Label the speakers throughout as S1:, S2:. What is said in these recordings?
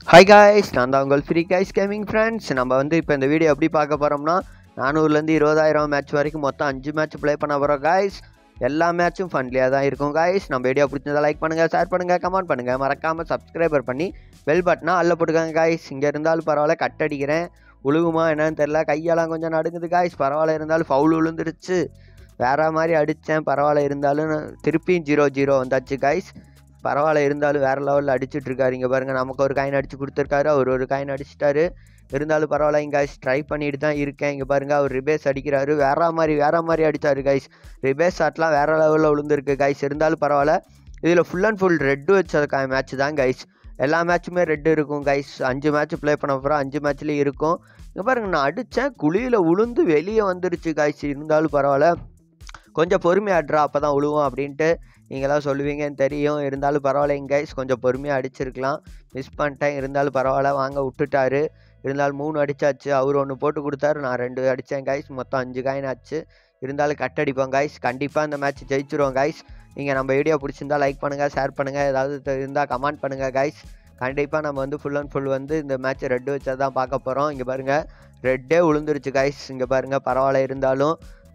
S1: hi guys நான் தான் உங்கள் ஃப்ரீ காய்ஸ் கேமிங் ஃப்ரெண்ட்ஸ் நம்ம வந்து இப்போ இந்த வீடியோ எப்படி பார்க்க போகிறோம்னா நானூறுலேருந்து இருபதாயிரம் மேட்ச் வரைக்கும் மொத்தம் அஞ்சு மேட்ச் ப்ளே பண்ண போகிறோம் காய்ஸ் எல்லா மேட்சும் ஃபன்லியாக தான் இருக்கும் காய்ஸ் நம்ம வீடியோ பிடிச்சதை லைக் பண்ணுங்கள் ஷேர் பண்ணுங்கள் கமெண்ட் பண்ணுங்கள் மறக்காமல் சப்ஸ்கிரைபர் பண்ணி பெல் பட்டனா அல்ல போட்டுக்கோங்க காய்ஸ் இங்கே இருந்தாலும் பரவாயில்ல கட் அடிக்கிறேன் உழுகுமா என்னன்னு தெரில கையெல்லாம் கொஞ்சம் நடுங்குது காய்ஸ் பரவாயில்ல இருந்தாலும் ஃபவுல் விழுந்துருச்சு வேற மாதிரி அடித்தேன் பரவாயில்ல இருந்தாலும் நான் திருப்பியும் ஜீரோ ஜீரோ வந்தாச்சு காய்ஸ் பரவாயில்ல இருந்தாலும் வேற லெவலில் அடிச்சுட்டு இருக்காரு இங்கே பாருங்க நமக்கு ஒரு காயின் அடிச்சு கொடுத்துருக்காரு அவர் ஒரு காயின் அடிச்சிட்டாரு இருந்தாலும் பரவாயில்ல இங்கே ட்ரை பண்ணிட்டு தான் இருக்கேன் இங்கே பாருங்க அவர் ரிபேஸ் அடிக்கிறாரு வேற மாதிரி வேற மாதிரி அடிச்சாரு கைஸ் ரிபேஸ் ஷாட்லாம் வேற லெவலில் விழுந்திருக்கு கைஸ் இருந்தாலும் பரவாயில்ல இதில் ஃபுல் அண்ட் ஃபுல் ரெட்டு வச்ச மேட்ச் தான் கைஸ் எல்லா மேட்சுமே ரெட்டு இருக்கும் கைஸ் அஞ்சு மேட்ச் ப்ளே பண்ண போகிறோம் அஞ்சு மேட்ச்லேயும் இருக்கும் இங்கே பாருங்க நான் அடித்தேன் குழியில் உளுந்து வெளியே வந்துருச்சு கைஸ் இருந்தாலும் பரவாயில்ல கொஞ்சம் பொறுமையாக ஆடுறா அப்போ தான் விழுவோம் அப்படின்ட்டு நீங்களாம் சொல்லுவீங்கன்னு தெரியும் இருந்தாலும் பரவாயில்லைங்க கைஸ் கொஞ்சம் பொறுமையாக அடிச்சிருக்கலாம் மிஸ் பண்ணிட்டேன் இருந்தாலும் பரவாயில்ல வாங்க விட்டுட்டாரு இருந்தாலும் மூணு அடிச்சாச்சு அவர் ஒன்று போட்டு கொடுத்தாரு நான் ரெண்டு அடித்தேன் கைஸ் மொத்தம் அஞ்சு காயின் ஆச்சு இருந்தாலும் கட் அடிப்போம் கைஸ் கண்டிப்பாக இந்த மேட்ச் ஜெயிச்சிருவோம் கைஸ் நீங்கள் நம்ம வீடியோ பிடிச்சிருந்தா லைக் பண்ணுங்கள் ஷேர் பண்ணுங்கள் ஏதாவது இருந்தால் கமெண்ட் பண்ணுங்கள் கைஸ் கண்டிப்பாக நம்ம வந்து ஃபுல் அண்ட் ஃபுல் வந்து இந்த மேட்ச் ரெட்டு வச்சா தான் பார்க்க போகிறோம் இங்கே பாருங்கள் ரெட்டே விழுந்துருச்சு கைஸ் இங்கே பாருங்கள் பரவாயில்ல இருந்தாலும்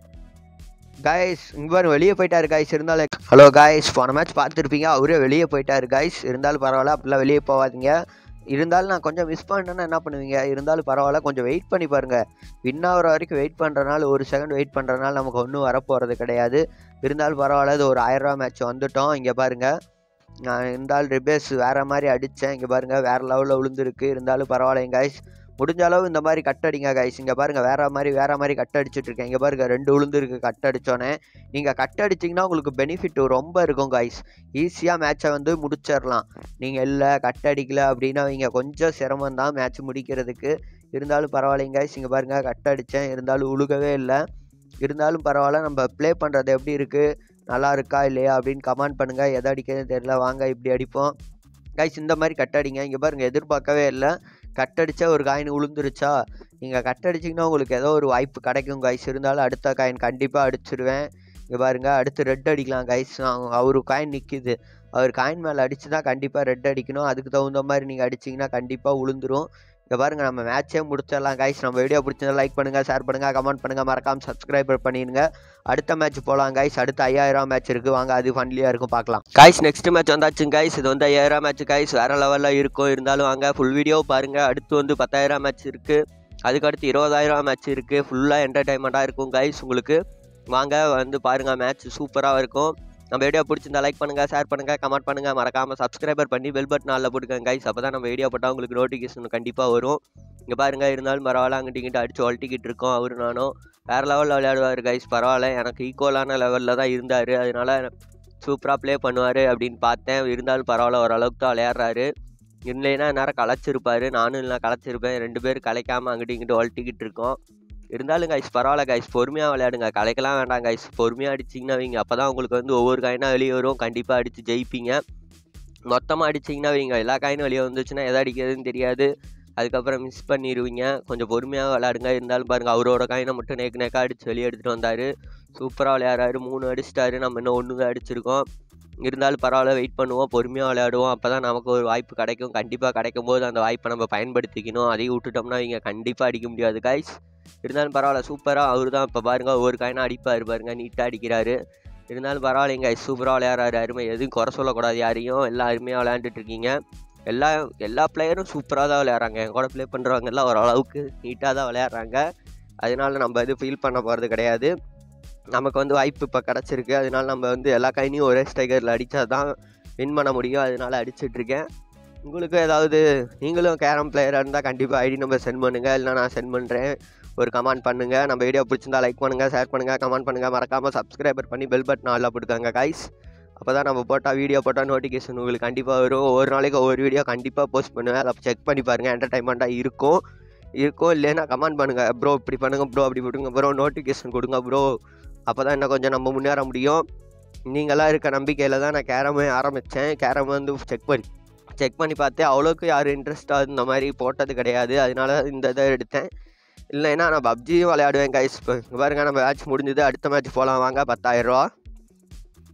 S1: காய்ஸ் இங்கே பாருங்க வெளியே போயிட்டாரு காய்ஸ் இருந்தாலும் ஹலோ காய்ஸ் போன மேட்ச் பார்த்துருப்பீங்க அவரே வெளியே போயிட்டாரு காய்ஸ் இருந்தாலும் பரவாயில்ல அப்படிலாம் வெளியே போகாதீங்க இருந்தாலும் நான் கொஞ்சம் மிஸ் பண்ணிட்டேன்னா என்ன பண்ணுவீங்க இருந்தாலும் பரவாயில்ல கொஞ்சம் வெயிட் பண்ணி பாருங்க வின் ஆகிற வரைக்கும் வெயிட் பண்ணுறனால ஒரு செகண்ட் வெயிட் பண்ணுறனால நமக்கு ஒன்றும் வரப்போகிறது கிடையாது இருந்தாலும் பரவாயில்ல இது ஒரு ஆயிரரூவா மேட்ச் வந்துட்டோம் இங்கே பாருங்க நான் இருந்தாலும் ரிபேஸ் வேற மாதிரி அடித்தேன் இங்கே பாருங்க வேற லெவலில் விழுந்திருக்கு இருந்தாலும் பரவாயில்லைங்க காய்ஸ் முடிஞ்ச அளவு இந்த மாதிரி கட் அடிங்க கைஸ் இங்கே பாருங்க வேற மாதிரி வேற மாதிரி கட் அடிச்சுட்டு இருக்கேன் இங்கே பாருங்க ரெண்டு உளுந்து இருக்கு கட் அடிச்சோன்னே நீங்கள் கட் அடிச்சிங்கன்னா உங்களுக்கு பெனிஃபிட் ரொம்ப இருக்கும் கைஸ் ஈஸியாக மேட்சை வந்து முடிச்சிடலாம் நீங்கள் இல்லை கட் அடிக்கல அப்படின்னா இங்கே கொஞ்சம் சிரமம் தான் மேட்ச் முடிக்கிறதுக்கு இருந்தாலும் பரவாயில்லைங்க கைஸ் இங்கே பாருங்க கட் அடித்தேன் இருந்தாலும் உழுகவே இல்லை இருந்தாலும் பரவாயில்ல நம்ம ப்ளே பண்ணுறது எப்படி இருக்குது நல்லா இருக்கா இல்லையா அப்படின்னு கமெண்ட் பண்ணுங்கள் எதை அடிக்கிறதுன்னு தெரியல வாங்க இப்படி அடிப்போம் கைஸ் இந்த மாதிரி கட் அடிங்க இங்கே பாருங்கள் எதிர்பார்க்கவே இல்லை கட் அடிச்சா ஒரு காயின் உளுந்துருச்சா நீங்கள் கட் அடிச்சிங்கன்னா உங்களுக்கு ஏதோ ஒரு வாய்ப்பு கிடைக்கும் கைஸ் இருந்தாலும் அடுத்த காயின் கண்டிப்பாக அடிச்சிருவேன் இங்கே பாருங்க அடுத்து ரெட் அடிக்கலாம் கைஸ் அவர் காயின் நிற்கிது அவர் காயின் மேலே அடிச்சு தான் கண்டிப்பாக ரெட் அடிக்கணும் அதுக்கு தகுந்த மாதிரி நீங்கள் அடிச்சிங்கன்னா கண்டிப்பாக உளுந்துரும் இங்கே பாருங்கள் நம்ம மேட்சே முடிச்சிடலாம் கைஸ் நம்ம வீடியோ பிடிச்சதை லைக் பண்ணுங்கள் ஷேர் பண்ணுங்கள் கமெண்ட் பண்ணுங்கள் மறக்காமல் சப்ஸ்கிரைபர் பண்ணிடுங்க அடுத்த மேட்ச் போகலாம் கைஸ் அடுத்த ஐயாயிரம் மேட்ச் இருக்குது வாங்க அது ஃபன்லியாக இருக்கும் பார்க்கலாம் கைஸ் நெக்ஸ்ட் மேட்ச் வந்தாச்சு கைஸ் இது வந்து ஐயாயிரம் மேட்ச் கைஸ் வேறு லெவலில் இருக்கும் இருந்தாலும் வாங்க ஃபுல் வீடியோ பாருங்கள் அடுத்து வந்து பத்தாயிரம் மேட்ச் இருக்குது அதுக்கு அடுத்து இருபதாயிரம் மேட்ச் இருக்குது ஃபுல்லாக என்டர்டைன்மெண்ட்டாக இருக்கும் கைஸ் உங்களுக்கு வாங்க வந்து பாருங்கள் மேட்ச் சூப்பராக இருக்கும் நம்ம வீடியோ பிடிச்சிருந்தா லைக் பண்ணுங்கள் ஷேர் பண்ணுங்கள் கமெண்ட் பண்ணுங்கள் மறக்காமல் சப்ஸ்கிரைபர் பண்ணி பெல் பட்டன் நாளில் போட்டுக்கோங்க கைஸ் அப்போ தான் நம்ம வீடியோ போட்டால் உங்களுக்கு நோட்டிஃபிகேஷன் கண்டிப்பாக வரும் இங்கே பாருங்கள் இருந்தாலும் பரவாயில்ல அங்கிட்ட இங்கிட்ட அடிச்சு ஒழட்டிக்கிட்டு இருக்கோம் அவரு நானும் வேறு லெவலில் விளையாடுவார் கைஸ் பரவாயில்ல எனக்கு ஈக்குவலான லெவலில் தான் இருந்தார் அதனால் சூப்பராக ப்ளே பண்ணுவார் அப்படின்னு பார்த்தேன் இருந்தாலும் பரவாயில்ல ஓரளவுக்கு தான் விளையாடுறாரு இல்லைன்னா நேரம் களைச்சிருப்பாரு நானும் இல்லை களைச்சிருப்பேன் ரெண்டு பேரும் கலைக்காமல் அங்கிட்ட இங்கிட்ட ஒழட்டிக்கிட்டு இருக்கோம் இருந்தாலும் கைஸ் பரவாயில்ல கைஸ் பொறுமையாக விளையாடுங்க கலைக்கலாம் வேண்டாம் கைஸ் பொறுமையாக அடிச்சிங்கன்னா வைங்க அப்போ தான் உங்களுக்கு வந்து ஒவ்வொரு காயினாக வெளியே வரும் கண்டிப்பாக அடித்து ஜெயிப்பீங்க மொத்தமாக அடிச்சிங்கன்னா வைங்க எல்லா காயினும் வெளியே வந்துச்சுன்னா எதை அடிக்கிறதுன்னு தெரியாது அதுக்கப்புறம் மிஸ் பண்ணிடுவீங்க கொஞ்சம் பொறுமையாக விளையாடுங்க இருந்தாலும் பாருங்கள் அவரோட காயினை மட்டும் நேக்கு நேக்கா அடித்து வெளியே எடுத்துகிட்டு வந்தார் சூப்பராக விளையாடுறாரு மூணு அடிச்சிட்டாரு நம்ம இன்னும் ஒன்று தான் அடிச்சிருக்கோம் இருந்தாலும் பரவாயில்ல வெயிட் பண்ணுவோம் பொறுமையாக விளையாடுவோம் அப்போ தான் நமக்கு ஒரு வாய்ப்பு கிடைக்கும் கண்டிப்பாக கிடைக்கும் போது அந்த வாய்ப்பை நம்ம பயன்படுத்திக்கணும் அதையும் விட்டுட்டோம்னா இங்கே கண்டிப்பாக அடிக்க முடியாது கைஸ் இருந்தாலும் பரவாயில்ல சூப்பராக அவர் தான் இப்போ பாருங்கள் ஒவ்வொரு காயினாக அடிப்பார் பாருங்கள் நீட்டாக அடிக்கிறாரு இருந்தாலும் பரவாயில்லைங்க சூப்பராக விளையாடுறாரு அருமை எதுவும் குறை சொல்லக்கூடாது யாரையும் எல்லாம் அருமையாக விளையாண்டுட்டு இருக்கீங்க எல்லா எல்லா பிளேயரும் சூப்பராக தான் விளையாடுறாங்க என் கூட ப்ளே பண்ணுறவங்க எல்லாம் ஓரளவுக்கு நீட்டாக தான் விளையாடுறாங்க அதனால நம்ம எதுவும் ஃபீல் பண்ண போகிறது கிடையாது நமக்கு வந்து வாய்ப்பு இப்போ கிடச்சிருக்கு அதனால நம்ம வந்து எல்லா கைனையும் ஒரே ஸ்டைகரில் அடித்தா தான் வின் பண்ண முடியும் அதனால அடிச்சிட்ருக்கேன் உங்களுக்கு ஏதாவது நீங்களும் கேரம் பிளேயராக இருந்தால் கண்டிப்பாக ஐடி நம்பர் சென்ட் பண்ணுங்கள் இல்லைனா நான் சென்ட் பண்ணுறேன் ஒரு கமெண்ட் பண்ணுங்கள் நம்ம வீடியோ பிடிச்சிருந்தா லைக் பண்ணுங்கள் ஷேர் பண்ணுங்கள் கமெண்ட் பண்ணுங்கள் மறக்காமல் சப்ஸ்கிரைபர் பண்ணி பெல் பட்டன் ஆளில் போட்டுக்கோங்க கைஸ் அப்போ தான் நம்ம போட்டால் வீடியோ போட்டால் நோட்டிஃபிகேஷன் உங்களுக்கு கண்டிப்பாக வரும் ஒவ்வொரு நாளைக்கு ஒவ்வொரு வீடியோ கண்டிப்பாக போஸ்ட் பண்ணுவேன் அதை செக் பண்ணி பாருங்கள் என்டர்டைன்மெண்ட்டாக இருக்கும் இருக்கும் இல்லைன்னா கமெண்ட் பண்ணுங்கள் ப்ரோ இப்படி பண்ணுங்கள் ப்ரோ அப்படி போட்டுங்க ப்ரோ நோட்டிஃபிகேஷன் கொடுங்க ப்ரோ அப்போ தான் இன்னும் கொஞ்சம் நம்ம முன்னேற முடியும் நீங்களாம் இருக்க நம்பிக்கையில் தான் நான் கேரமே ஆரம்பித்தேன் கேரம் வந்து செக் பண்ணி செக் பண்ணி பார்த்தேன் அவ்வளோக்கு யாரும் இன்ட்ரெஸ்ட்டாக இந்த மாதிரி போட்டது கிடையாது அதனால இந்த இதை எடுத்தேன் இல்லைன்னா நான் பப்ஜியும் விளையாடுவேன் கைஸ் இப்போ பாருங்க நம்ம மேட்ச் முடிஞ்சது அடுத்த மேட்ச் போகலாம் வாங்க பத்தாயிரரூவா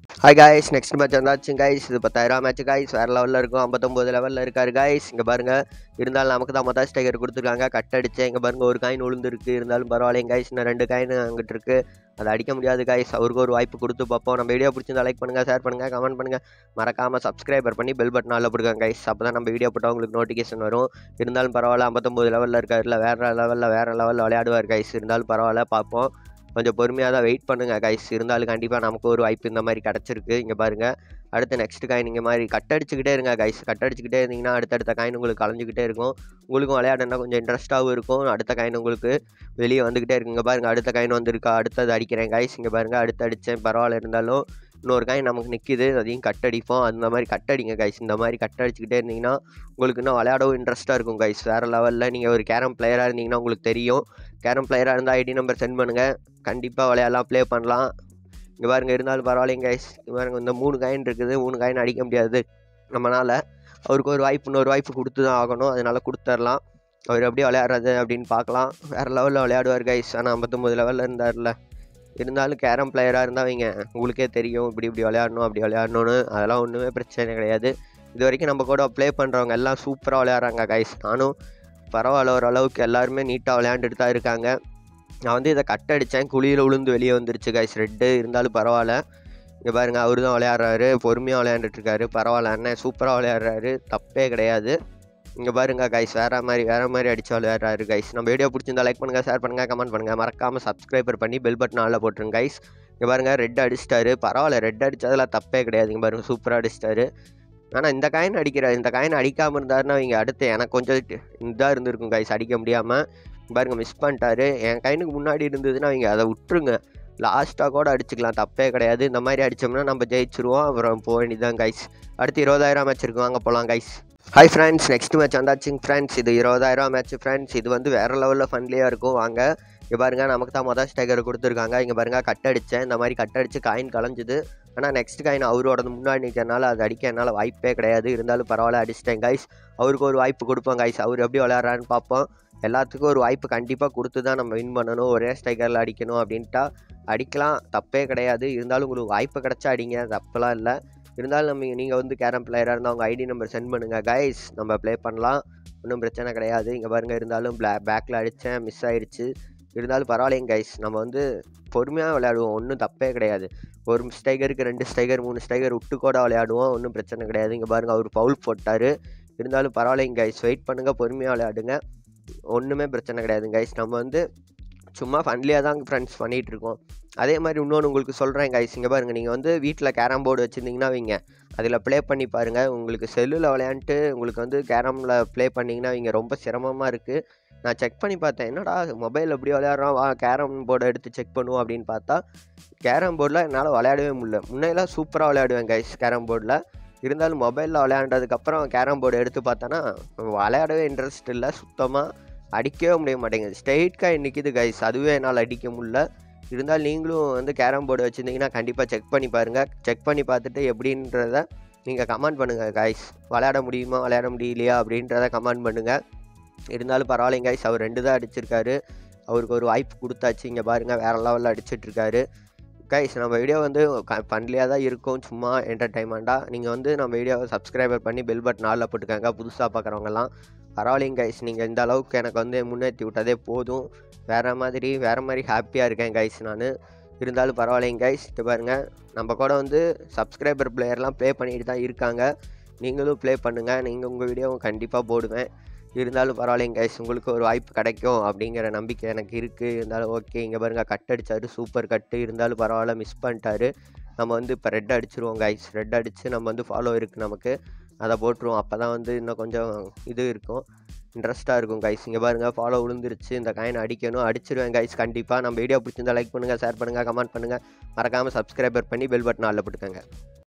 S1: ஹாய் காய்ஸ் நெக்ஸ்ட் மேட்ச் வந்தாச்சு கைஸ் இது பத்தாயிரம் மேட்ச் கைஸ் வேறு லெவலில் இருக்கும் ஐம்பத்தொம்போது லெவலில் இருக்காரு கைஸ் இங்கே பாருங்க இருந்தாலும் நமக்கு தான் மொத்தம் ஸ்டைக்கர் கொடுத்துருக்காங்க கட் அடிச்சு இங்கே பாருங்க ஒரு காயின் விழுந்துருக்கு இருந்தாலும் பரவாயில்லைங்க கைஸ் இன்னும் ரெண்டு காயின் அங்கிட்டு இருக்கு அதை அடிக்க முடியாது கைஸ் அவருக்கு ஒரு வாய்ப்பு கொடுத்து பார்ப்போம் நம்ம வீடியோ பிடிச்சிருந்தா லைக் பண்ணுங்க ஷேர் பண்ணுங்க கமெண்ட் பண்ணுங்க மறக்காம சப்ஸ்கிரைபர் பண்ணி பெல் பட்டன் ஆளில் போடுங்க கைஸ் அப்போ தான் நம்ம வீடியோ போட்டால் உங்களுக்கு நோட்டிஃபிகேஷன் வரும் இருந்தாலும் பரவாயில்ல ஐம்பத்தொம்போது லெவலில் இருக்காருல வேறு லெவலில் வேறு லெவலில் விளையாடுவார் கைஸ் இருந்தாலும் பரவாயில்ல பார்ப்போம் கொஞ்சம் பொறுமையாக தான் வெயிட் பண்ணுங்க கைஸ் இருந்தாலும் கண்டிப்பாக நமக்கு ஒரு வாய்ப்பு இந்த மாதிரி கிடச்சிருக்கு இங்கே பாருங்கள் அடுத்து நெக்ஸ்ட் காயின் இங்கே மாதிரி கட் அடிச்சுக்கிட்டே இருங்க கைஸ் கட் அடிச்சுக்கிட்டே இருந்தீங்கன்னா அடுத்தடுத்த காயின் உங்களுக்கு கலைஞ்சிக்கிட்டே இருக்கும் உங்களுக்கும் விளையாடுனா கொஞ்சம் இன்ட்ரெஸ்ட்டாகவும் இருக்கும் அடுத்த காயின் உங்களுக்கு வெளியே வந்துக்கிட்டே இருக்குங்க பாருங்கள் அடுத்த காயின் வந்திருக்கா அடுத்தது அடிக்கிறேன் கைஸ் இங்கே பாருங்கள் அடுத்து அடித்தேன் பரவாயில்ல இருந்தாலும் இன்னொரு காயின் நமக்கு நிற்கிது அதையும் கட் அடிப்போம் அந்த மாதிரி கட் அடிங்க கைஸ் இந்த மாதிரி கட் அடிச்சுக்கிட்டே இருந்தீங்கன்னா உங்களுக்கு இன்னும் விளையாடவும் இன்ட்ரெஸ்ட்டாக இருக்கும் கைஸ் வேறு லெவலில் நீங்கள் ஒரு கேரம் பிளேயராக இருந்தீங்கன்னா உங்களுக்கு தெரியும் கேரம் பிளேயராக இருந்தால் ஐடி நம்பர் சென்ட் பண்ணுங்கள் கண்டிப்பாக விளையாடலாம் ப்ளே பண்ணலாம் இங்கே பாருங்க இருந்தாலும் பரவாயில்லைங்க கைஸ் இங்கே பாருங்க இந்த மூணு காயின் இருக்குது மூணு காயின் அடிக்க முடியாது நம்மளால் அவருக்கு ஒரு வாய்ப்பு இன்னொரு வாய்ப்பு கொடுத்து தான் ஆகணும் அதனால் கொடுத்துர்லாம் அவர் எப்படி விளையாடுறது அப்படின்னு பார்க்கலாம் வேறு லெவலில் விளையாடுவார் கைஸ் ஆனால் ஐம்பத்தொம்போது லெவலில் இருந்தார்ல இருந்தாலும் கேரம் பிளேயராக இருந்தால் வைங்க உங்களுக்கே தெரியும் இப்படி இப்படி விளையாடணும் அப்படி விளையாடணும்னு அதெல்லாம் ஒன்றுமே பிரச்சனை கிடையாது இது வரைக்கும் நம்ம கூட ப்ளே பண்ணுறவங்க எல்லாம் சூப்பராக விளையாடுறாங்க கைஸ் நானும் பரவாயில்ல ஓரளவுக்கு எல்லாருமே நீட்டாக விளையாண்டுட்டு தான் இருக்காங்க நான் வந்து இதை கட் அடித்தேன் குழியில் விழுந்து வெளியே வந்துருச்சு கைஸ் ரெட்டு இருந்தாலும் பரவாயில்ல இங்கே பாருங்கள் அவர் தான் விளையாடுறாரு பொறுமையாக விளையாண்டுட்ருக்காரு பரவாயில்ல அண்ணன் சூப்பராக விளையாடுறாரு தப்பே கிடையாது இங்கே பாருங்க கைஸ் வேறு மாதிரி வேறு மாதிரி அடிச்சு விளையாடுறாரு கைஸ் நம்ம வீடியோ பிடிச்சிருந்தா லைக் பண்ணுங்கள் ஷேர் பண்ணுங்கள் கமெண்ட் பண்ணுங்கள் மறக்காமல் சப்ஸ்கிரைபர் பண்ணி பெல் பட்டன் ஆளில் போட்டுருங்க கைஸ் இங்கே பாருங்கள் ரெட் அடிச்சிட்டாரு பரவாயில்ல ரெட் அடித்ததில் தப்பே கிடையாது இங்கே பாருங்கள் சூப்பராக அடிச்சிட்டாரு ஆனால் இந்த காயின் அடிக்கிற இந்த காயின் அடிக்காமல் இருந்தாருன்னா இவங்க அடுத்து எனக்கு கொஞ்சம் இதாக இருந்திருக்கும் கைஸ் அடிக்க முடியாமல் பாருங்க மிஸ் பண்ணிட்டாரு என் கைனுக்கு முன்னாடி இருந்ததுன்னா அவங்க அதை விட்டுருங்க லாஸ்ட்டாக கூட அடிச்சுக்கலாம் தப்பே கிடையாது இந்த மாதிரி அடித்தோம்னா நம்ம ஜெயிச்சிருவோம் அப்புறம் போக வேண்டியதான் கைஸ் அடுத்து இருபதாயிரம் மேட்ச் இருக்கு வாங்க போகலாம் guys hi friends next match வந்தாச்சுங்க ஃப்ரெண்ட்ஸ் இது இருபதாயிரம் மேட்ச் ஃப்ரெண்ட்ஸ் இது வந்து வேறு லெவலில் ஃபன்லியாக இருக்கும் வாங்க இங்கே பாருங்க நமக்கு தான் மொதல் ஸ்டைக்கர் கொடுத்துருக்காங்க இங்கே பாருங்க கட் அடித்தேன் இந்த மாதிரி கட் அடித்து காயின் கலைஞ்சுது ஆனால் நெக்ஸ்ட் காயின் அவரோட முன்னாடி நிற்கிறனால அது அடிக்க என்னால் வாய்ப்பே கிடையாது இருந்தாலும் பரவாயில்ல அடிச்சிட்டேன் கைஸ் அவருக்கு ஒரு வாய்ப்பு கொடுப்போம் கைஸ் அவர் எப்படி விளையாடுறான்னு பார்ப்போம் எல்லாத்துக்கும் ஒரு வாய்ப்பு கண்டிப்பாக கொடுத்து தான் நம்ம வின் பண்ணணும் ஒரே ஸ்ட்ரைக்கரில் அடிக்கணும் அப்படின்ட்டா அடிக்கலாம் தப்பே கிடையாது இருந்தாலும் உங்களுக்கு வாய்ப்பு கிடச்சா அடிங்க தப்பெல்லாம் இல்லை இருந்தாலும் நம்ம நீங்கள் வந்து கேரம் பிளேயராக இருந்தால் உங்கள் ஐடி நம்பர் சென்ட் பண்ணுங்கள் கைஸ் நம்ம ப்ளே பண்ணலாம் ஒன்றும் பிரச்சனை கிடையாது இங்கே பாருங்கள் இருந்தாலும் பிளா பேக்கில் அடித்தேன் மிஸ் ஆயிடுச்சு இருந்தாலும் பரவாயில்லைங்க கைஸ் நம்ம வந்து பொறுமையாக விளையாடுவோம் ஒன்றும் தப்பே கிடையாது ஒரு ஸ்டைகருக்கு ரெண்டு ஸ்டைகர் மூணு ஸ்டைகர் விட்டு கூட விளையாடுவோம் ஒன்றும் பிரச்சனை கிடையாது இங்கே பாருங்கள் அவர் பவுல் போட்டார் இருந்தாலும் பரவாயில்லைங்க கைஸ் வெயிட் பண்ணுங்கள் பொறுமையாக விளையாடுங்க ஒன்றுமே பிரச்சனை கிடையாது கைஸ் நம்ம வந்து சும்மா ஃபன்லியாக தான் ஃப்ரெண்ட்ஸ் பண்ணிகிட்டு இருக்கோம் அதே மாதிரி இன்னொன்று உங்களுக்கு சொல்கிறேன் கைஸ் இங்கே பாருங்கள் நீங்கள் வந்து வீட்டில் கேரம் போர்டு வச்சுருந்தீங்கன்னா வைங்க அதில் ப்ளே பண்ணி பாருங்கள் உங்களுக்கு செல்லில் விளையாண்டுட்டு உங்களுக்கு வந்து கேரமில் ப்ளே பண்ணிங்கன்னா இங்கே ரொம்ப சிரமமாக இருக்குது நான் செக் பண்ணி பார்த்தேன் என்னடா மொபைல் எப்படி விளையாடுறோம் வா கேரம் போர்டை எடுத்து செக் பண்ணுவோம் அப்படின்னு பார்த்தா கேரம் போர்டில் என்னால் விளையாடவே முடியல முன்னையெல்லாம் சூப்பராக விளையாடுவேன் கைஸ் கேரம் போர்டில் இருந்தாலும் மொபைலில் விளையாண்டதுக்கப்புறம் கேரம் போர்டு எடுத்து பார்த்தோன்னா விளையாடவே இன்ட்ரெஸ்ட் இல்லை சுத்தமாக அடிக்கவே முடிய மாட்டேங்குது ஸ்ட்ரெயிட் காய் நிற்கிது கைஸ் அதுவே என்னால் அடிக்க முடியல இருந்தாலும் நீங்களும் வந்து கேரம் போர்டு வச்சுருந்தீங்கன்னா கண்டிப்பாக செக் பண்ணி பாருங்கள் செக் பண்ணி பார்த்துட்டு எப்படின்றத நீங்கள் கமெண்ட் பண்ணுங்கள் கைஸ் விளையாட முடியுமா விளையாட முடியலையா அப்படின்றத கமெண்ட் பண்ணுங்கள் இருந்தாலும் பரவாயில்லைங்க கைஸ் அவர் ரெண்டு தான் அடிச்சிருக்காரு அவருக்கு ஒரு வாய்ப்பு கொடுத்தாச்சு இங்கே பாருங்கள் வேறு லெவலில் அடிச்சிட்ருக்காரு கைஸ் நம்ம வீடியோ வந்து ஃபன்லியாக தான் இருக்கும் சும்மா என்டர்டைன்மெண்ட்டாக நீங்கள் வந்து நம்ம வீடியோவை சப்ஸ்கிரைபர் பண்ணி பெல் பட்டன் ஆளில் போட்டுக்கோங்க புதுசாக பார்க்குறவங்கலாம் பரவாயில்லைங்க கைஸ் நீங்கள் இந்த அளவுக்கு எனக்கு வந்து முன்னேற்றி விட்டதே போதும் வேறு மாதிரி வேறு மாதிரி ஹாப்பியாக இருக்கேன் கைஸ் நான் இருந்தாலும் பரவாயில்லைங்க கைஸ் இது பாருங்கள் நம்ம கூட வந்து சப்ஸ்கிரைபர் பிளேயர்லாம் ப்ளே பண்ணிட்டு தான் இருக்காங்க நீங்களும் ப்ளே பண்ணுங்கள் நீங்கள் உங்கள் வீடியோவும் கண்டிப்பாக போடுவேன் இருந்தாலும் பரவாயில்லைங்க கைஸ் உங்களுக்கு ஒரு வாய்ப்பு கிடைக்கும் அப்படிங்கிற நம்பிக்கை எனக்கு இருக்குது இருந்தாலும் ஓகே இங்கே பாருங்கள் கட் அடித்தார் சூப்பர் கட்டு இருந்தாலும் பரவாயில்ல மிஸ் பண்ணிட்டாரு நம்ம வந்து இப்போ ரெட் அடிச்சிருவோம் கைஸ் ரெட் அடித்து நம்ம வந்து ஃபாலோ இருக்குது நமக்கு அதை போட்டுருவோம் அப்போ தான் வந்து இன்னும் கொஞ்சம் இது இருக்கும் இன்ட்ரெஸ்ட்டாக இருக்கும் கைஸ் இங்கே பாருங்கள் ஃபாலோ விழுந்துருச்சு இந்த காயின் அடிக்கணும் அடிச்சிருவேன் கைஸ் கண்டிப்பாக நம்ம வீடியோ பிடிச்சிருந்தா லைக் பண்ணுங்கள் ஷேர் பண்ணுங்கள் கமெண்ட் பண்ணுங்கள் மறக்காமல் சப்ஸ்கிரைபர் பண்ணி பெல் பட்டன் ஆளில் போட்டுக்கோங்க